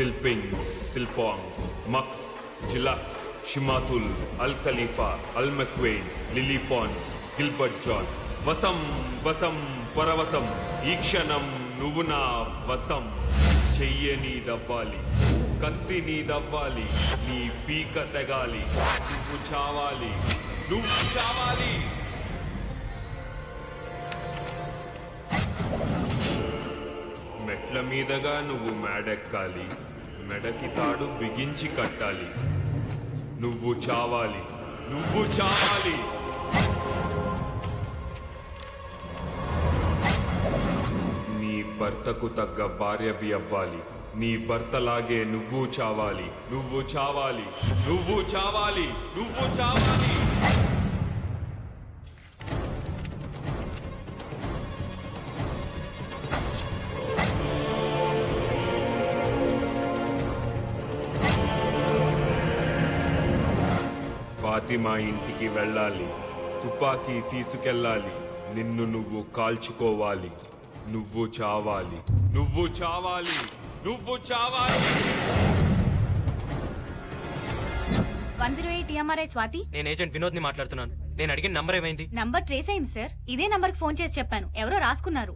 సిల్పింగ్స్ సిల్పాంగ్స్ మక్స్ జిలాక్స్ షిమాతుల్ అల్ ఖలీఫా అల్ మక్వెయిన్ లిలీ పాన్స్ గిల్బర్ట్ జాన్ వసం వసం పరవశం ఈ క్షణం నువ్వు నా వసం చెయ్య నీదవ్వాలి కత్తి నీదవ్వాలి నీ పీక తెగాలి నువ్వు చావాలి నువ్వు చావాలి మెట్ల మీదగా నువ్వు మేడెక్కాలి మెడకి తాడు బిగించి కట్టాలి నువ్వు చావాలి నువ్వు చావాలి నీ భర్తకు తగ్గ భార్యవి అవ్వాలి నీ భర్తలాగే నువ్వు చావాలి నువ్వు చావాలి నువ్వు చావాలి నువ్వు చావాలి ఫాతిమా ఇంటికి వెళ్ళాలి తుపాకీ తీసుకెళ్ళాలి నిన్ను నువ్వు కాల్చుకోవాలి నువ్వు చావాలి నువ్వు చావాలి నువ్వు చావాలి one zero eight M R I Swathi నేను ఏజెంట్ వినోద్ ని మాట్లాడుతున్నాను నేను అడిగిన నంబర్ ఏమైంది నంబర్ ట్రేస్ అయింది సార్ ఇదే నంబర్ కి ఫోన్ చేసి చెప్పాను ఎవరో రాసుకున్నారు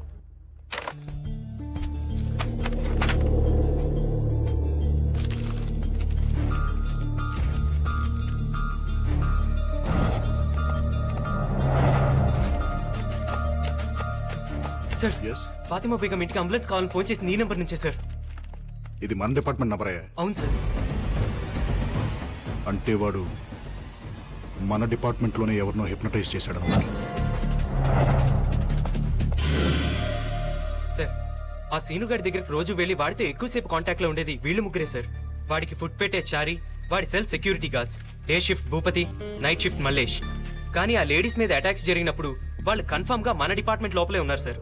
సార్ ఎస్ ఫాతిమా బేగం ఇంటికి అంబులెన్స్ కావాలని ఫోన్ చేసి నీ నెంబర్ నుంచే సార్ ఇది మన డిపార్ట్మెంట్ నంబరే అవును సార్ అంటే వాడు మన డిపార్ట్మెంట్లోనే ఎవరినో హిప్నటైజ్ చేశాడు అన్నమాట సార్ ఆ సీను గారి దగ్గరికి రోజు వెళ్ళి వాడితో ఎక్కువసేపు కాంటాక్ట్ లో ఉండేది వీళ్ళు ముగ్గురే సార్ వాడికి ఫుడ్ పెట్టే చారి వాడి cell security guards day shift Bhupathi night shift Mallesh కానీ ఆ లేడీస్ మీద అటాక్స్ జరిగినప్పుడు వాళ్ళు కన్ఫర్మ్ గా మన డిపార్ట్మెంట్ లోపలే ఉన్నారు సార్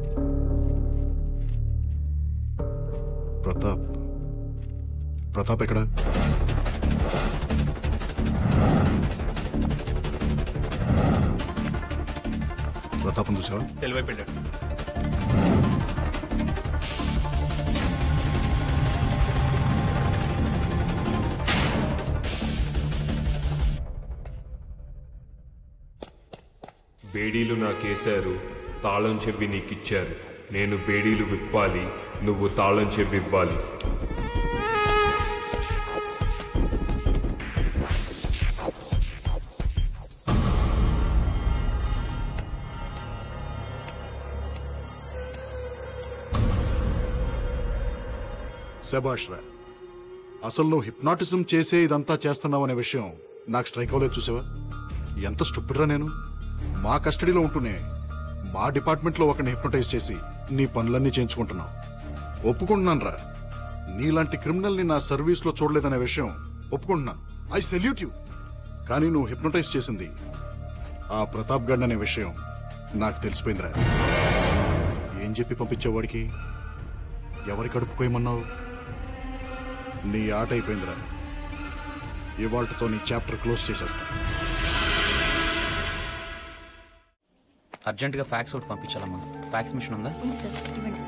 ప్రతాప్ ప్రతాప్ ఎక్కడ ప్రతాపం చూసావా సెలవు పెట్టారు బేడీలు నాకేశారు తాళం చెవి నీకిచ్చారు నేను బేడీలు విప్పాలి నువ్వు తాళం చెవి ఇవ్వాలి శబాష్ రా అసలు నువ్వు హిప్నాటిజం చేసే ఇదంతా చేస్తున్నావు అనే విషయం నాకు స్ట్రైక్ అవ్వలేదు చూసావా ఎంత స్టూపిడ్రా నేను మా కస్టడీలో ఉంటూనే మా డిపార్ట్మెంట్లో ఒకరిని హిప్నటైజ్ చేసి నీ పనులన్నీ చేయించుకుంటున్నావు ఒప్పుకుంటున్నాను రా నీలాంటి క్రిమినల్ని నా సర్వీస్లో చూడలేదనే విషయం ఒప్పుకుంటున్నాను ఐ సెల్యూట్ యూ కానీ నువ్వు హిప్నటైజ్ చేసింది ఆ ప్రతాప్ గడ్ అనే విషయం నాకు తెలిసిపోయిందిరా ఏం చెప్పి పంపించావు వాడికి ఎవరి కడుపుకోయమన్నావు నీ ఆట అయిపోయిందిరా ఇవాళతో నీ చాప్టర్ క్లోజ్ చేసేస్తా అర్జెంటుగా ఫ్యాక్స్ ఒకటి పంపించాలమ్మా ఫ్యాక్స్ మిషన్ ఉందా ఉంది సార్ ఇవ్వండి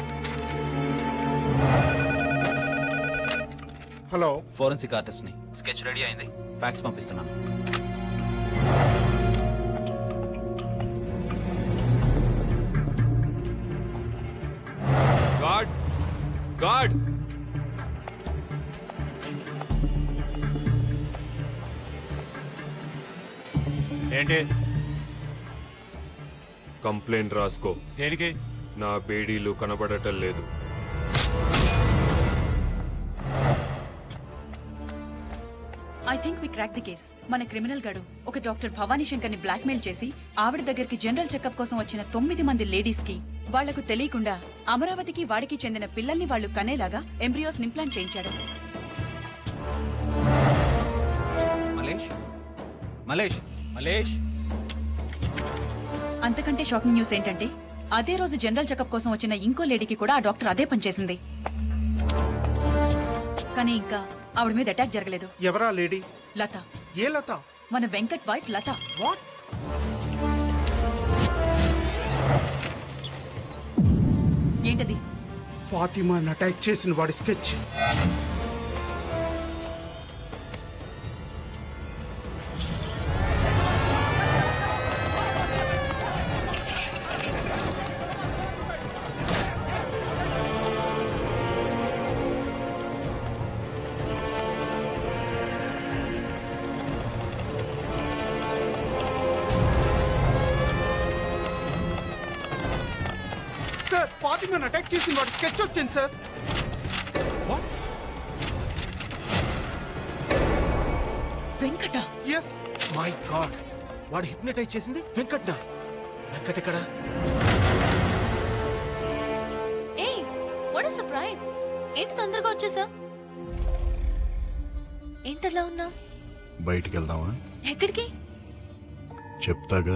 హలో ఫోరెన్సిక్ ఆర్టిస్ట్ ని స్కెచ్ రెడీ అయింది ఫ్యాక్స్ పంపిస్తున్నాను గాడ్ గాడ్ ఏంటి కంప్లైంట్ రాసుకో దేనికి నా బేడీలు కనబడటం లేదు I think we crack the case మన క్రిమినల్ గడు ఒక డాక్టర్ భవానీ శంకర్ ని బ్లాక్మెయిల్ చేసి ఆవిడ దగ్గరికి జనరల్ చెకప్ కోసం వచ్చిన తొమ్మిది మంది లేడీస్ కి వాళ్లకు తెలియకుండా అమరావతికి వాడికి చెందిన పిల్లల్ని వాళ్ళు కనేలాగా ఎంబ్రియోస్ ఇంప్లాంట్ చేయించాడు మలేష్ మలేష్ మలేష్ అంతకంటే షాకింగ్ న్యూస్ ఏంటంటే అదే రోజు జనరల్ చెకప్ కోసం వచ్చిన ఇంకో లేడీకి కూడా ఆ డాక్టర్ అదే పనిచేసింది కానీ ఇంకా ఆవిడ మీద అటాక్ జరగలేదు ఎవరా లేడీ లత ఏ లత మన వెంకట్ వైఫ్ లత వాట్ ఏంటది ఫాతిమాని అటాక్ చేసిన వాడి స్కెచ్ సార్ ఫాతిమాని అటాక్ చేసిన వాడి స్కెచ్ వచ్చింది sir Venkata yes my God వాడు హిప్నటైజ్ చేసింది వెంకట్నా వెంకట్ ఎక్కడ ఏయ్ వాట్ సర్ప్రైజ్ ఏంటి తొందరగా వచ్చేసా ఏంటలా ఉన్నా బయటికి వెళ్దామా ఎక్కడికి చెప్తాగా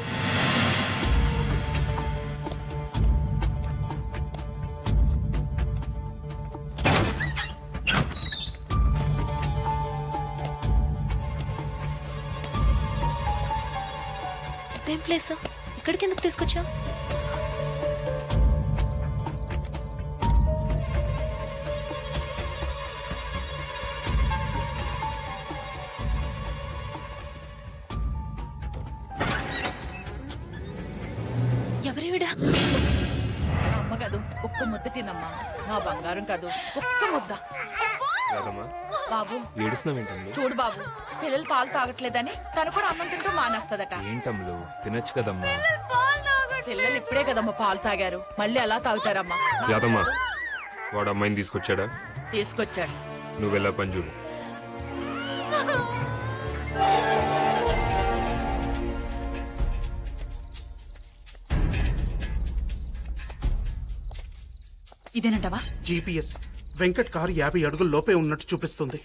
ఇదేం ప్లేస్ ఇక్కడికి ఎందుకు తీసుకొచ్చా ఎవరేవిడా అమ్మ కాదు ఒక్క ముద్ద తినమ్మా మా బంగారం కాదు ఒక్క ముద్ద రాదమ్మా బాబు ఏడుస్తున్నావేంటమ్లు చూడు బాబు పిల్లలు పాలు తాగట్లేదని తను కూడా అన్నం తింటూ మానేస్తదట ఏంటమ్లు తినొచ్చు కదమ్మా పిల్లలు ఇప్పుడే కదమ్మా పాలు తాగారు మళ్ళీ అలా తాగుతారమ్మా నా యాదమ్మా వాడు అమ్మాయిని తీసుకొచ్చాడా తీసుకొచ్చాడు నువ్వు వెళ్ళా పని చూడు ఇదేనంటావా జీపీఎస్ వెంకట్ కారు యాభై అడుగుల లోపే ఉన్నట్టు చూపిస్తుంది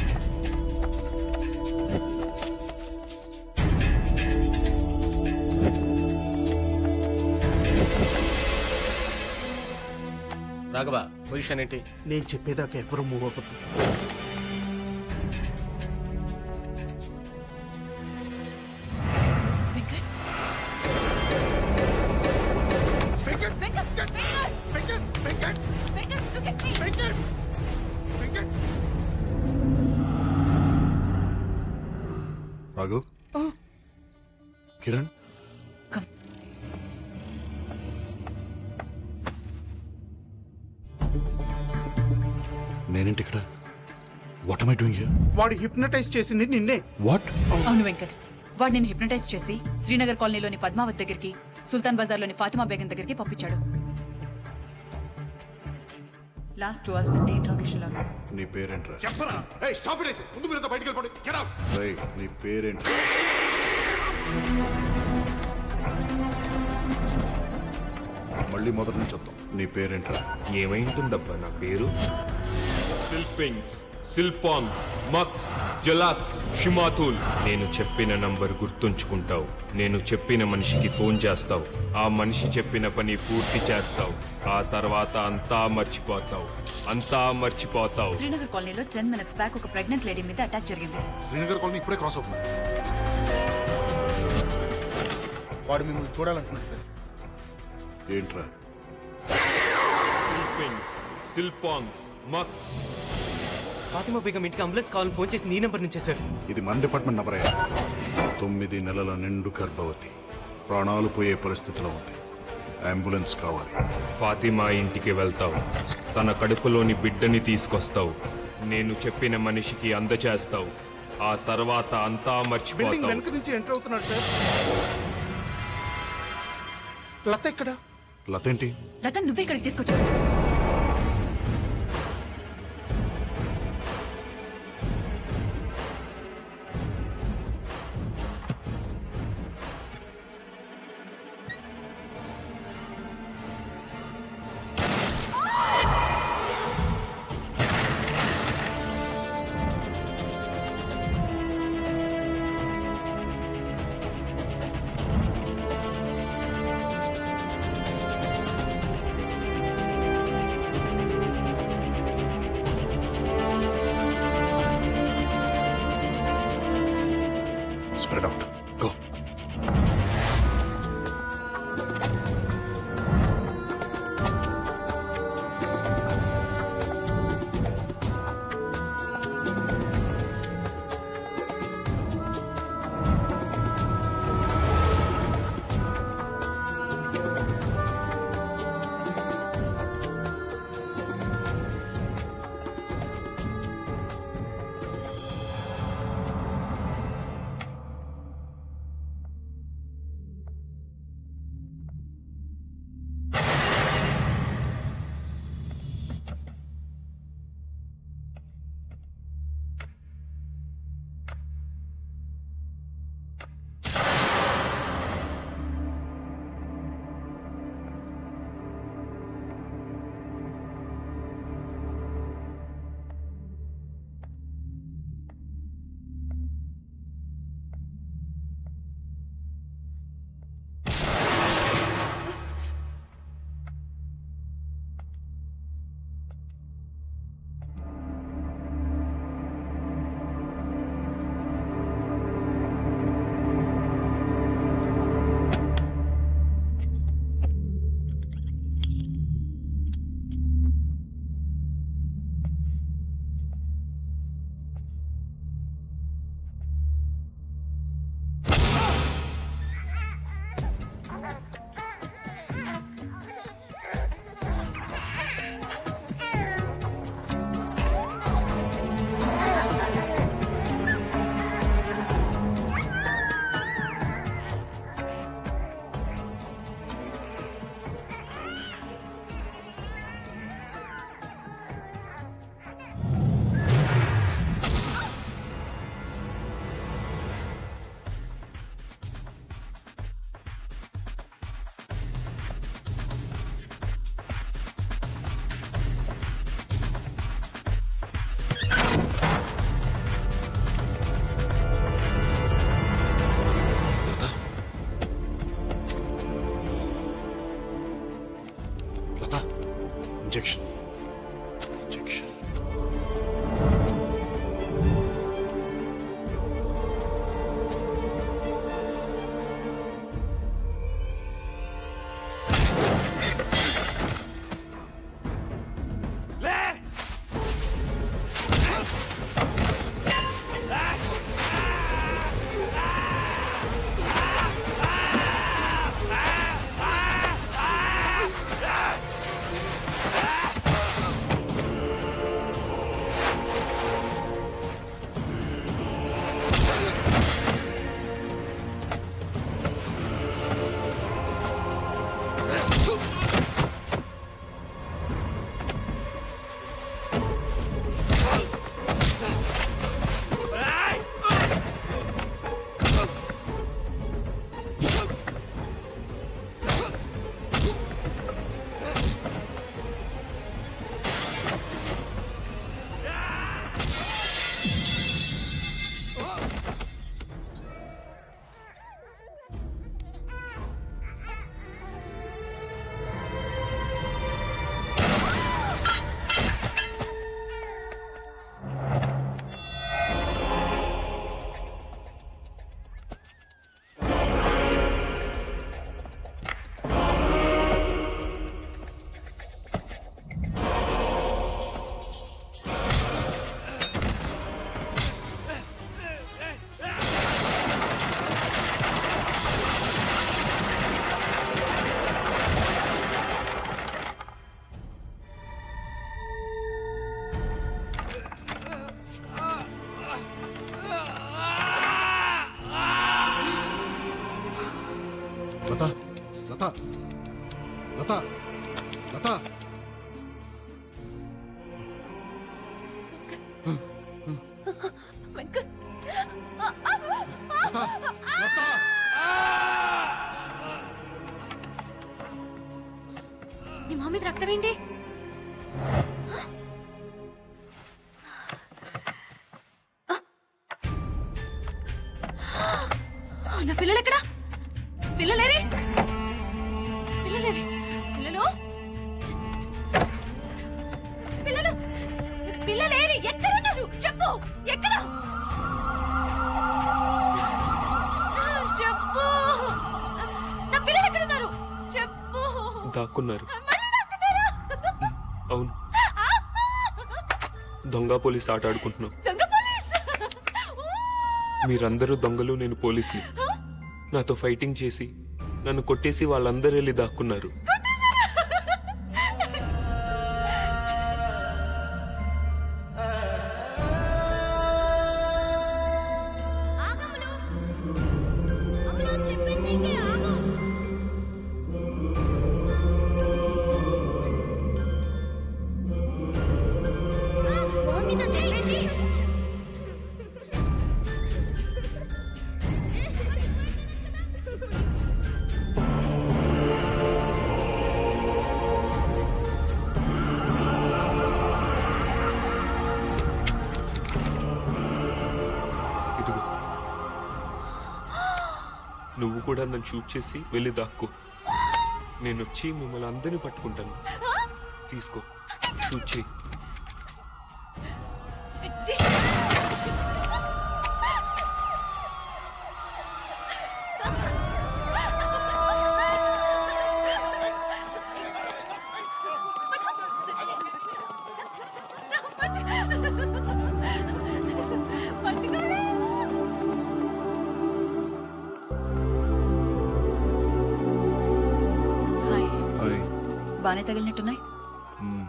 రాఘవ పొజిషన్ ఏంటి నేను చెప్పేదాకా ఎవరు మూవ్ అవ్వద్దు Venkat Venkat Venkat Venkat Venkat Venkat look at me. Venkat Venkat Raghu Kiran Come. నేనేంటి ఇక్కడ what am I doing here? వాడు హిప్నటైజ్ చేసింది నిన్నే వాట్ అవును వెంకట్ వాడు నేను హిప్నటైజ్ చేసి శ్రీనగర్ కాలనీలోని పద్మావత్ దగ్గరికి సుల్తాన్ బజార్లోని ఫాతిమా బేగం దగ్గరికి పంపించాడు లాస్ట్ టూ అవర్స్ నుండి ఇంట్రాగేషన్ లో ఉన్నాడు నీ పేరేంట్రా చెప్పరా ఏయ్ స్టాప్ ఇట్ ముందు మీరు బయటికి వెళ్ళిపోండి గెట్ అవుట్ రేయ్ నీ పేరేంటి మళ్ళీ మొదటి నుంచి వద్దాం నీ పేరేంట్రా ఏమైంటుందబ్బా నా పేరు సిల్పింగ్స్ సిల్పాన్స్ మక్స్ జలాక్స్ షిమాతుల్ నేను చెప్పిన నంబర్ గుర్తుంచుకుంటావు నేను చెప్పిన మనిషికి ఫోన్ చేస్తావు ఆ మనిషి చెప్పిన పని పూర్తి చేస్తావు ఆ తర్వాత అంతా మర్చిపోతావు అంతా మర్చిపోతావు శ్రీనగర్ కాలనీలో టెన్ మినిట్స్ బ్యాక్ ఒక ప్రెగ్నెంట్ లేడీ మీద అటాక్ జరిగింది శ్రీనగర్ కాలనీ ఇప్పుడే క్రాస్ అవుతుంది వాడు మిమ్మల్ని చూడాలంటున్నాడు సార్ ఏంట్రా సిల్పింగ్స్ సిల్పాన్స్ మక్స్ ఫాతిమా బేగం ఇంటికి అంబులెన్స్ కావాలని ఫోన్ చేసి నీ నెంబర్ నుంచే సార్ ఇది మన డిపార్ట్మెంట్ నంబర్ అయ్యా తొమ్మిది నెలల నిండు గర్భవతి ప్రాణాలు పోయే పరిస్థితిలో ఉంది అంబులెన్స్ కావాలి ఫాతిమా ఇంటికి వెళ్తావు తన కడుపులోని బిడ్డని తీసుకొస్తావు నేను చెప్పిన మనిషికి అందచేస్తావు ఆ తర్వాత అంతా బిల్డింగ్ మర్చిపోతావు వెనక నుంచి ఎంటర్ అవుతున్నాడు సార్ లత ఎక్కడ లతేంటి లత నువ్వే ఇక్కడికి తీసుకొచ్చావు spread out go rejection rejection Latha Latha Latha Latha Latha Latha నీ మా మీద రక్తం ఏంటి నా పిల్లలు ఎక్కడా పిల్లలేరి పిల్లలేరి పిల్లలు పిల్లలు పిల్లలేరి ఎక్కడున్నారు చెప్పు ఎక్కడ చెప్పు నా పిల్లలు ఎక్కడున్నారు చెప్పు దాక్కున్నారు అవును దొంగ పోలీస్ ఆట ఆడుకుంటున్నాం దొంగ పోలీస్ మీరందరూ దొంగలు నేను పోలీస్ని నాతో ఫైటింగ్ చేసి నన్ను కొట్టేసి వాళ్ళందరూ వెళ్ళి దాక్కున్నారు ఇదిగో నువ్వు కూడా నన్ను షూట్ చేసి వెళ్ళి దాక్కో నేను వచ్చి మిమ్మల్ని అందరినీ పట్టుకుంటాను తీసుకో షూట్ చేయి హాయ్ హాయ్ బానే తగిలినట్టున్నాయి మ్మ్.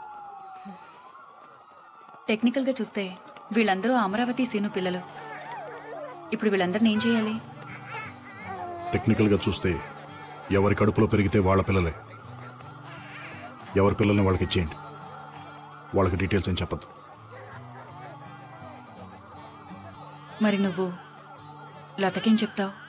టెక్నికల్ గా చూస్తే వీళ్ళందరూ అమరావతి సీను పిల్లలు ఇప్పుడు వీళ్ళందరిని ఏం చేయాలి టెక్నికల్గా చూస్తే ఎవరి కడుపులో పెరిగితే వాళ్ళ పిల్లలే ఎవరి పిల్లల్ని వాళ్ళకి ఇచ్చేయండి వాళ్ళకి డీటెయిల్స్ ఏం చెప్పద్దు మరి నువ్వు లతకేం చెప్తావు